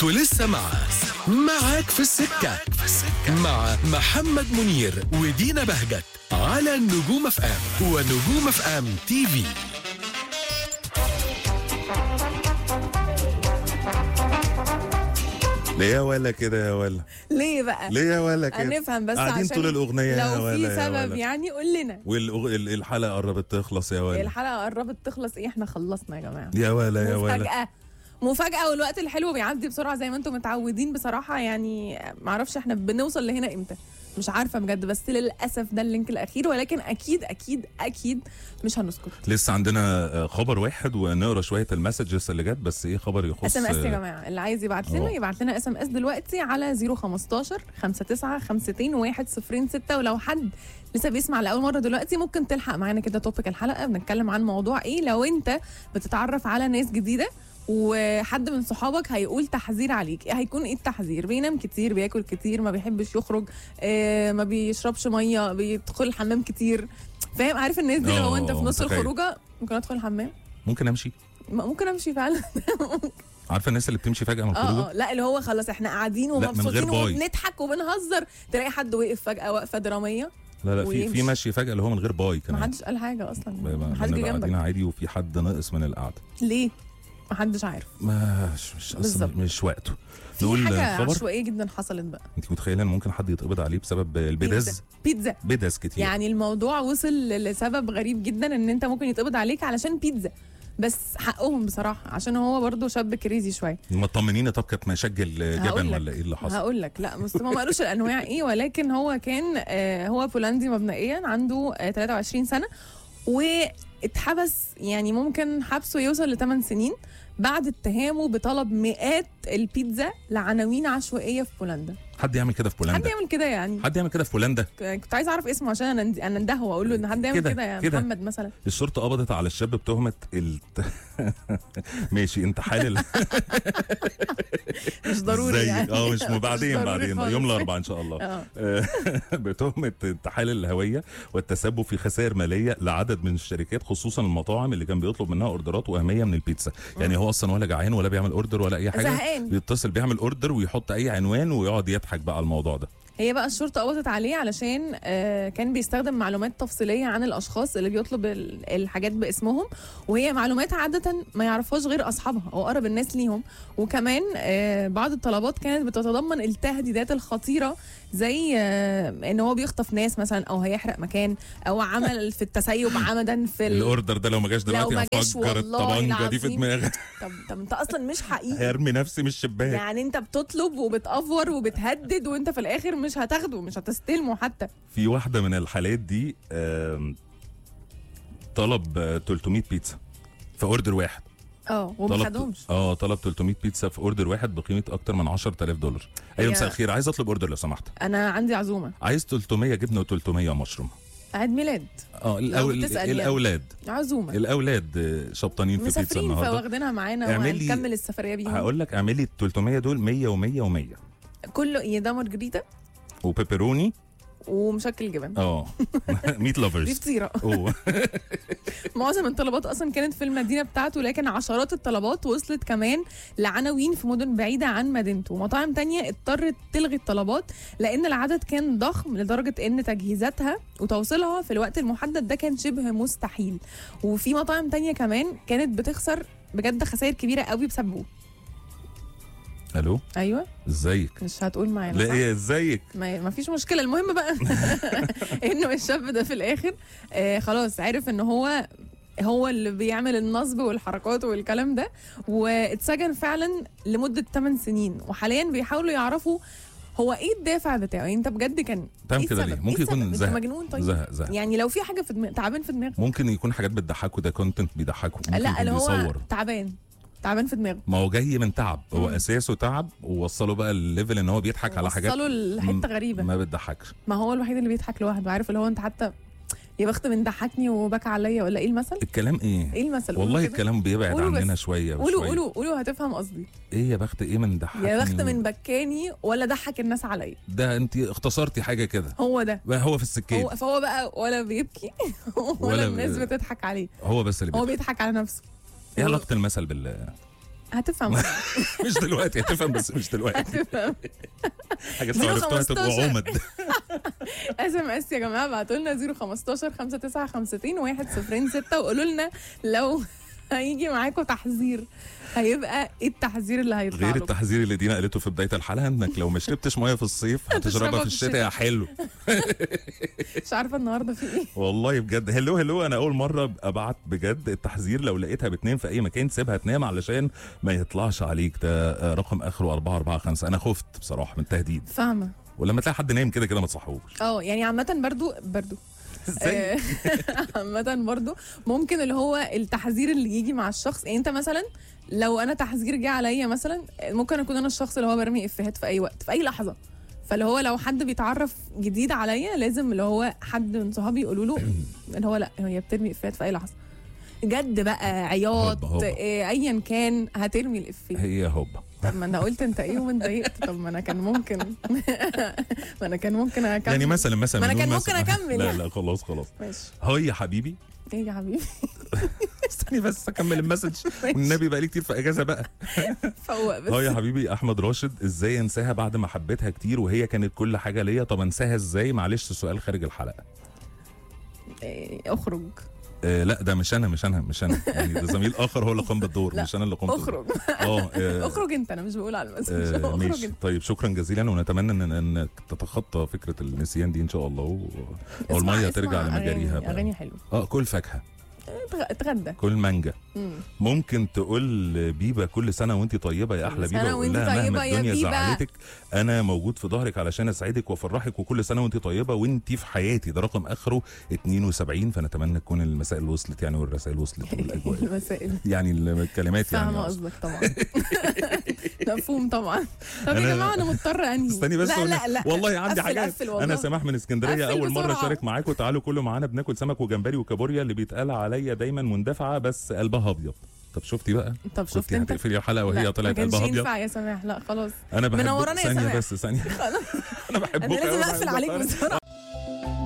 انتوا لسه مع معاك في السكة مع محمد منير ودينا بهجت على النجوم اف ام ونجوم اف ام تي في ليه يا ولا كده يا ولا ليه بقى؟ ليه يا ولا كده هنفهم بس قاعدين عشان طول الاغنيه يا لو ولا في يا سبب ولا. يعني قول لنا والحلقه قربت تخلص يا ولا الحلقه قربت تخلص ايه احنا خلصنا يا جماعه يا ولا يا ولا مفاجأة مفاجأة والوقت الحلو بيعدي بسرعة زي ما انتم متعودين بصراحة يعني معرفش احنا بنوصل لهنا امتى مش عارفة بجد بس للأسف ده اللينك الأخير ولكن أكيد أكيد أكيد مش هنسكت لسه عندنا آه، خبر واحد ونقرا شويه المسجز اللي جت بس ايه خبر يخص اس ام اس يا آه، جماعة اللي عايز يبعت لنا اه. يبعت لنا اس ام اس دلوقتي على 015 59 52 106 ولو حد لسه بيسمع لأول مرة دلوقتي ممكن تلحق معانا كده توبيك الحلقة بنتكلم عن موضوع ايه لو انت بتتعرف على ناس جديدة وحد من صحابك هيقول تحذير عليك إيه هيكون ايه التحذير بينام كتير بياكل كتير ما بيحبش يخرج آه ما بيشربش ميه بيدخل الحمام كتير فاهم عارف الناس دي لو اه، انت في نص متخيل. الخروجه ممكن ادخل الحمام ممكن امشي م- ممكن امشي فعلا عارفه الناس اللي بتمشي فجاه من اه الخروج اه لا اللي هو خلاص احنا قاعدين من غير ومبسوطين باي. وبنضحك وبنهزر تلاقي حد وقف فجاه وقفه دراميه لا لا في ويمشي. في مشي فجاه اللي هو من غير باي ما كمان حدش قال حاجه اصلا بقى- ما حدش جه بنبقى قاعدين جنبك عادي وفي حد ناقص من القعده ليه ما حدش عارف مش مش اصلا بالظبط. مش وقته في نقول حاجه خبر عشوائيه جدا حصلت بقى انت متخيله ان ممكن حد يتقبض عليه بسبب البدز بيتزا بيتزا بدز كتير يعني الموضوع وصل لسبب غريب جدا ان انت ممكن يتقبض عليك علشان بيتزا بس حقهم بصراحه عشان هو برضو شاب كريزي شويه ما تطمنيني طب كانت مشجل هقول جبن لك. ولا ايه اللي حصل هقول لك لا بس ما قالوش الانواع ايه ولكن هو كان آه هو بولندي مبدئيا عنده آه 23 سنه واتحبس يعني ممكن حبسه يوصل ل 8 سنين بعد اتهامه بطلب مئات البيتزا لعناوين عشوائيه في بولندا حد يعمل كده في حد بولندا يعمل كده يعني حد يعمل كده في بولندا كنت عايز اعرف اسمه عشان انا انا انده واقول له ان حد يعمل كده- كده يا كده. محمد مثلا الشرطه قبضت على الشاب بتهمه الت... ماشي انت حالل مش ضروري زي- يعني اه مش بعدين ضروري بعدين خالص. يوم الاربعاء ان شاء الله اه آه، بتهمه انتحال الهويه والتسبب في خسائر ماليه لعدد من الشركات خصوصا المطاعم اللي كان بيطلب منها اوردرات وهميه من البيتزا يعني هو اصلا ولا جعان ولا بيعمل اوردر ولا اي حاجه زهقان بيتصل بيعمل اوردر ويحط اي عنوان ويقعد يضحك بقى على الموضوع ده هي بقى الشرطة قبضت عليه علشان آه، كان بيستخدم معلومات تفصيلية عن الأشخاص اللي بيطلب ال- الحاجات باسمهم وهي معلومات عادة ما يعرفهاش غير أصحابها أو أقرب الناس ليهم وكمان آه، بعض الطلبات كانت بتتضمن التهديدات الخطيرة زي آه، إن هو بيخطف ناس مثلا أو هيحرق مكان أو عمل في التسيب عمدا في ال... الاوردر ده لو ما جاش دلوقتي ما جاش هفجر والله الطبنجه دي في العظيم. دماغي طب طب أنت أصلا مش حقيقي هرمي نفسي من الشباك يعني انت بتطلب وبتأفور وبتهدد وانت في الاخر مش هتاخده مش هتستلمه حتى في واحده من الحالات دي آم، طلب آه، 300 بيتزا في اوردر واحد اه وما طلب خدهمش اه طلب 300 بيتزا في اوردر واحد بقيمه اكتر من 10000 دولار ايوه هي- مساء الخير عايز اطلب اوردر لو سمحت انا عندي عزومه عايز 300 جبنه و300 مشروم عيد ميلاد اه الأو... بتسأل يعني. الاولاد عزومه الاولاد آه، شبطانين في بيتزا مسافرين النهارده فواخدينها معانا اعمل لي- وهنكمل السفريه بيهم هقول لك اعملي 300 دول 100 و100 و100 كله ايه ده مارجريتا وبيبروني ومشكل جبن اه ميت دي لافرز فطيره اوه معظم الطلبات اصلا كانت في المدينه بتاعته لكن عشرات الطلبات وصلت كمان لعناوين في مدن بعيده عن مدينته ومطاعم تانية اضطرت تلغي الطلبات لان العدد كان ضخم لدرجه ان تجهيزاتها وتوصيلها في الوقت المحدد ده كان شبه مستحيل وفي مطاعم تانية كمان كانت بتخسر بجد خسائر كبيره قوي بسببه الو ايوه ازيك مش هتقول معانا لا صح؟ ايه ازيك ما ما فيش مشكله المهم بقى انه الشاب ده في الاخر آه خلاص عرف ان هو هو اللي بيعمل النصب والحركات والكلام ده واتسجن فعلا لمده 8 سنين وحاليا بيحاولوا يعرفوا هو ايه الدافع بتاعه يعني انت بجد كان تعمل إيه كده السبب؟ ليه إيه ممكن يكون السبب؟ زهق انت مجنون طيب زهق زهق يعني لو في حاجه في دماغ تعبان في دماغه ممكن يكون حاجات بتضحكه ده كونتنت بيضحكه ممكن لا يكون اللي هو بيصور تعبان تعبان في دماغه ما هو جاي من تعب هو مم. اساسه تعب ووصله بقى الليفل ان هو بيضحك على حاجات وصلوا لحته م- غريبه ما بتضحكش ما هو الوحيد اللي بيضحك لوحده عارف اللي هو انت حتى يا بخت من ضحكني وبكى عليا ولا ايه المثل؟ الكلام ايه ايه المثل؟ قولوا والله كده. الكلام بيبعد قولوا عننا بس. شويه قولوا بشوية. قولوا قولوا هتفهم قصدي ايه يا بخت ايه من ضحكني يا بخت من بكاني ولا ضحك الناس عليا ده انت اختصرتي حاجه كده هو ده بقى هو في السكين هو فهو بقى ولا بيبكي ولا, ولا الناس ب- بتضحك عليه هو بس اللي هو بيضحك بيضحك على نفسه ايه علاقه المثل بال هتفهم مش دلوقتي هتفهم بس مش دلوقتي هتفهم حاجه انتوا عرفتوها تبقوا 015. عمد اس ام اس يا جماعه ابعتوا لنا 015 5952 106 وقولوا لنا لو هيجي معاكم تحذير هيبقى ايه التحذير اللي هيطلع غير لكم؟ التحذير اللي دينا قالته في بدايه الحلقه انك لو ما شربتش ميه في الصيف هتشربها في الشتاء يا حلو مش عارفه النهارده في ايه والله بجد هلو هلو انا اول مره ابعت بجد التحذير لو لقيتها بتنام في اي مكان سيبها تنام علشان ما يطلعش عليك ده آه، رقم اخره 445 انا خفت بصراحه من التهديد فاهمه ولما تلاقي حد نايم كده كده ما تصحوش اه يعني عامه برضو برضو ازاي آه، عامة برضو ممكن اللي هو التحذير اللي يجي مع الشخص يعني انت مثلا لو انا تحذير جه عليا مثلا ممكن اكون انا الشخص اللي هو برمي افيهات في اي وقت في اي لحظه فاللي هو لو حد بيتعرف جديد عليا لازم اللي هو حد من صحابي يقولوا له اللي هو لا هي بترمي افيهات في اي لحظه جد بقى عياط هوبا هوبا. إيه، ايا كان هترمي الافيه هي هوبا طب ما انا قلت انت ايه وانت ضايقت طب ما انا كان ممكن ما انا كان ممكن اكمل يعني مثلا مثلا ما أنا بنقول كان مثلا- ممكن أكمل لا يعني. لا خلاص خلاص ماشي هاي يا حبيبي ايه يا حبيبي استني بس اكمل المسج والنبي بقى لي كتير في اجازه بقى فوق بس اه يا حبيبي احمد راشد ازاي انساها بعد ما حبيتها كتير وهي كانت كل حاجه ليا طب انساها ازاي معلش سؤال خارج الحلقه إيه، اخرج آه لا ده مش انا مش انا مش انا يعني ده زميل اخر هو اللي قام بالدور لا، مش انا اللي قمت بالدور. اخرج اه آه، اخرج انت انا مش بقول على المسج آه اخرج ماشي انت طيب شكرا جزيلا ونتمنى ان انك تتخطى فكره النسيان دي ان شاء الله و... اسمع- والميه اسمع ترجع لمجاريها أغاني- بقى. اغاني حلوه اه كل فاكهه اتغ- اتغدى كل مانجا مم. ممكن تقول بيبا كل سنه وانت طيبه يا احلى كل سنة بيبا وقول وانت لها مهما طيبة يا الدنيا بيبا. زعلتك انا موجود في ظهرك علشان اسعدك وافرحك وكل سنه وانت طيبه وانت في حياتي ده رقم اخره 72 فنتمنى تكون المسائل وصلت يعني والرسائل وصلت والاجواء المسائل يعني الكلمات يعني فاهمه أقصد. قصدك طبعا مفهوم طبعا طب أنا- يا جماعه انا مضطره انهي استني بس لا وأنا- لا لا والله عندي قفل- حاجات قفل والله. انا سماح من اسكندريه قفل اول مره بسرعة. اشارك معاكم تعالوا كله معانا بناكل سمك وجمبري وكابوريا اللي بيتقال عليا دايما مندفعه بس قلبها ابيض طب شفتي بقى طب شفت كنتي انت هتقفلي الحلقه لا، وهي ما طلعت كانش قلبها ابيض ينفع يا سماح لا خلاص انا بحب منورانا يا ثانيه سماح. بس ثانيه انا بحبك انا لازم أوي، اقفل بحبك عليك أوي. بسرعه